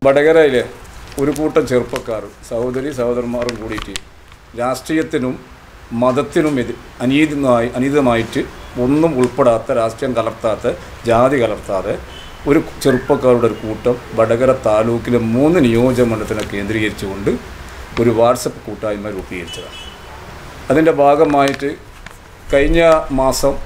വടകരയിലെ ഒരു കൂട്ടം ചെറുപ്പക്കാർ സഹോദരി സഹോദരന്മാരും കൂടിയിട്ട് രാഷ്ട്രീയത്തിനും മതത്തിനും എതി അനീതമായി അനീതമായിട്ട് ഒന്നും ഉൾപ്പെടാത്ത രാഷ്ട്രീയം കലർത്താത്ത ജാതി കലർത്താതെ ഒരു ചെറുപ്പക്കാരുടെ ഒരു കൂട്ടം വടകര താലൂക്കിലെ മൂന്ന് നിയോജകമണ്ഡലത്തിനെ കേന്ദ്രീകരിച്ചുകൊണ്ട് ഒരു വാട്സപ്പ് കൂട്ടായ്മ രൂപീകരിച്ചതാണ് അതിൻ്റെ ഭാഗമായിട്ട് കഴിഞ്ഞ മാസം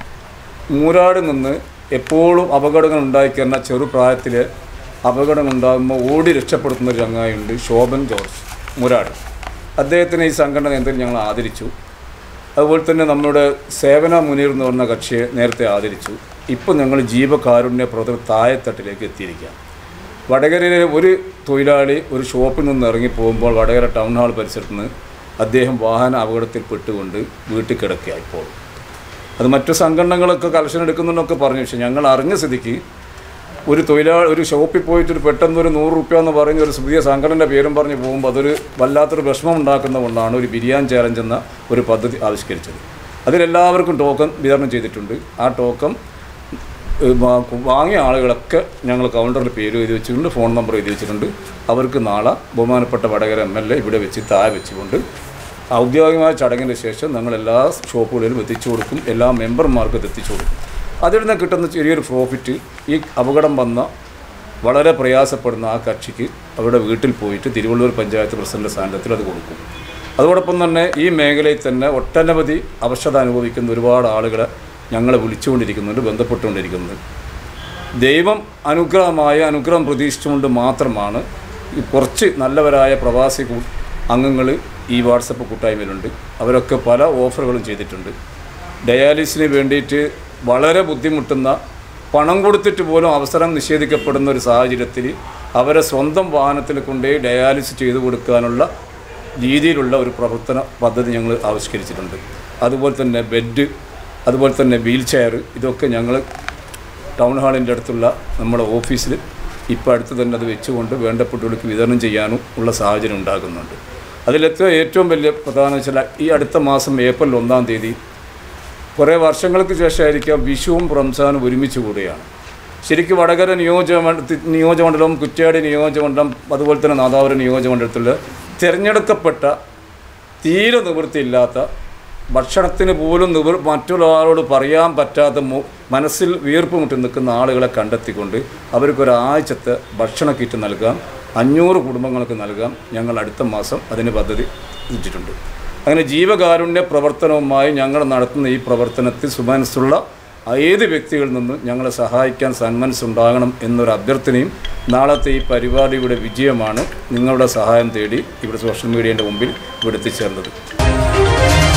മൂരാട് നിന്ന് എപ്പോഴും അപകടങ്ങൾ ഉണ്ടായിക്കുന്ന ചെറുപ്രായത്തിൽ അപകടം ഉണ്ടാകുമ്പോൾ ഓടി രക്ഷപ്പെടുത്തുന്ന ഒരു ചങ്ങായുണ്ട് ശോഭൻ ജോർജ് മൂരാട് അദ്ദേഹത്തിന് ഈ സംഘടന നേതൃത്വം ഞങ്ങൾ ആദരിച്ചു അതുപോലെ തന്നെ നമ്മുടെ സേവന മുനീർ എന്ന് പറഞ്ഞ കക്ഷിയെ നേരത്തെ ആദരിച്ചു ഇപ്പോൾ ഞങ്ങൾ ജീവകാരുണ്യ പ്രവർത്തന താഴെത്തട്ടിലേക്ക് എത്തിയിരിക്കുകയാണ് വടകരയിലെ ഒരു തൊഴിലാളി ഒരു ഷോപ്പിൽ നിന്ന് ഇറങ്ങി പോകുമ്പോൾ വടകര ടൗൺ ഹാൾ പരിസരത്ത് നിന്ന് അദ്ദേഹം വാഹന അപകടത്തിൽപ്പെട്ടുകൊണ്ട് വീട്ടിൽ കിടക്കുക ഇപ്പോൾ അത് മറ്റു സംഘടനകളൊക്കെ കലക്ഷൻ എടുക്കുന്നുണ്ടെന്നൊക്കെ പറഞ്ഞു പക്ഷേ ഞങ്ങൾ അറിഞ്ഞ സ്ഥിതിക്ക് ഒരു തൊഴിലാളി ഒരു ഷോപ്പിൽ പോയിട്ട് ഒരു പെട്ടെന്ന് ഒരു നൂറ് റുപ്യ എന്ന് പറയുന്ന ഒരു പുതിയ സംഘടനയുടെ പേരും പറഞ്ഞ് പോകുമ്പോൾ അതൊരു വല്ലാത്തൊരു വിഷമം ഉണ്ടാക്കുന്നതുകൊണ്ടാണ് ഒരു ബിരിയാണി ചാലഞ്ച് എന്ന ഒരു പദ്ധതി ആവിഷ്കരിച്ചത് അതിലെല്ലാവർക്കും ടോക്കൺ വിതരണം ചെയ്തിട്ടുണ്ട് ആ ടോക്കൺ ഏഹ്, വാ- വാങ്ങിയ ആളുകളൊക്കെ ഞങ്ങൾ കൗണ്ടറിൽ പേര് എഴുതി വെച്ചിട്ടുണ്ട് ഫോൺ നമ്പർ എഴുതി വെച്ചിട്ടുണ്ട് അവർക്ക് നാളെ ബഹുമാനപ്പെട്ട വടകര എം എൽ എ ഇവിടെ വെച്ച് താഴെ വെച്ചുകൊണ്ട് ഔദ്യോഗികമായ ചടങ്ങിന് ശേഷം ഞങ്ങൾ എല്ലാ ഷോപ്പുകളിലും എത്തിച്ചു കൊടുക്കും എല്ലാ മെമ്പർമാർക്കും ഇത് എത്തിച്ചു കൊടുക്കും അതിൽ നിന്ന് കിട്ടുന്ന ചെറിയൊരു പ്രോഫിറ്റ് ഈ അപകടം വന്ന വളരെ പ്രയാസപ്പെടുന്ന ആ കക്ഷിക്ക് അവരുടെ വീട്ടിൽ പോയിട്ട് തിരുവള്ളൂർ പഞ്ചായത്ത് പ്രസിഡന്റ് സ്ഥാനത്തിൽ അത് കൊടുക്കും അതോടൊപ്പം തന്നെ ഈ മേഖലയിൽ തന്നെ ഒട്ടനവധി അവശത അനുഭവിക്കുന്ന ഒരുപാട് ആളുകളെ ഞങ്ങളെ വിളിച്ചുകൊണ്ടിരിക്കുന്നുണ്ട് ബന്ധപ്പെട്ടുകൊണ്ടിരിക്കുന്നുണ്ട് ദൈവം അനുഗ്രഹമായ അനുഗ്രഹം പ്രതീക്ഷിച്ചുകൊണ്ട് മാത്രമാണ് ഈ കുറച്ച് നല്ലവരായ പ്രവാസി അംഗങ്ങൾ ഈ വാട്സപ്പ് കൂട്ടായ്മയിലുണ്ട് അവരൊക്കെ പല ഓഫറുകളും ചെയ്തിട്ടുണ്ട് ഡയാലിസിന് വേണ്ടിയിട്ട് വളരെ ബുദ്ധിമുട്ടുന്ന പണം കൊടുത്തിട്ട് പോലും അവസരം നിഷേധിക്കപ്പെടുന്ന ഒരു സാഹചര്യത്തിൽ അവരെ സ്വന്തം വാഹനത്തിൽ കൊണ്ടുപോയി ഡയാലിസിസ് ചെയ്തു കൊടുക്കാനുള്ള രീതിയിലുള്ള ഒരു പ്രവർത്തന പദ്ധതി ഞങ്ങൾ ആവിഷ്കരിച്ചിട്ടുണ്ട് അതുപോലെ തന്നെ ബെഡ് അതുപോലെ തന്നെ വീൽ ചെയർ ഇതൊക്കെ ഞങ്ങൾ ടൗൺ ഹാളിൻ്റെ അടുത്തുള്ള നമ്മുടെ ഓഫീസിൽ ഇപ്പോൾ അടുത്ത് തന്നെ അത് വെച്ചുകൊണ്ട് വേണ്ടപ്പെട്ടവർക്ക് വിതരണം ചെയ്യാനും ഉള്ള സാഹചര്യം ഉണ്ടാകുന്നുണ്ട് അതിലത്തെ ഏറ്റവും വലിയ പ്രധാനം വെച്ചാൽ ഈ അടുത്ത മാസം ഏപ്രിൽ ഒന്നാം തീയതി കുറേ വർഷങ്ങൾക്ക് ശേഷമായിരിക്കാം വിഷുവും റംസാനും ഒരുമിച്ച് കൂടുകയാണ് ശരിക്കും വടകര നിയോജകമണ്ഡ നിയോജകമണ്ഡലം കുറ്റ്യാടി നിയോജകമണ്ഡലം അതുപോലെ തന്നെ നാദാപുരം നിയോജകമണ്ഡലത്തിൽ തിരഞ്ഞെടുക്കപ്പെട്ട തീരെ നിവൃത്തിയില്ലാത്ത ഭക്ഷണത്തിന് പോലും നിവർ മറ്റൊരാളോട് പറയാൻ പറ്റാത്ത മു- മനസ്സിൽ വീർപ്പ് മുട്ടി നിൽക്കുന്ന ആളുകളെ കണ്ടെത്തിക്കൊണ്ട് അവർക്കൊരാഴ്ചത്തെ ഭക്ഷണ കിറ്റ് നൽകാം അഞ്ഞൂറ് കുടുംബങ്ങൾക്ക് നൽകാം ഞങ്ങൾ അടുത്ത മാസം അതിന് പദ്ധതി ഇട്ടിട്ടുണ്ട് അങ്ങനെ ജീവകാരുണ്യ പ്രവർത്തനവുമായി ഞങ്ങൾ നടത്തുന്ന ഈ പ്രവർത്തനത്തിൽ സുമനസ്സുള്ള ഏത് വ്യക്തികളിൽ നിന്നും ഞങ്ങളെ സഹായിക്കാൻ സന്മനസ്സുണ്ടാകണം എന്നൊരു അഭ്യർത്ഥനയും നാളത്തെ ഈ പരിപാടിയുടെ വിജയമാണ് നിങ്ങളുടെ സഹായം തേടി ഇവിടെ സോഷ്യൽ മീഡിയേൻ്റെ മുമ്പിൽ ഇവിടെ എത്തിച്ചേർന്നത്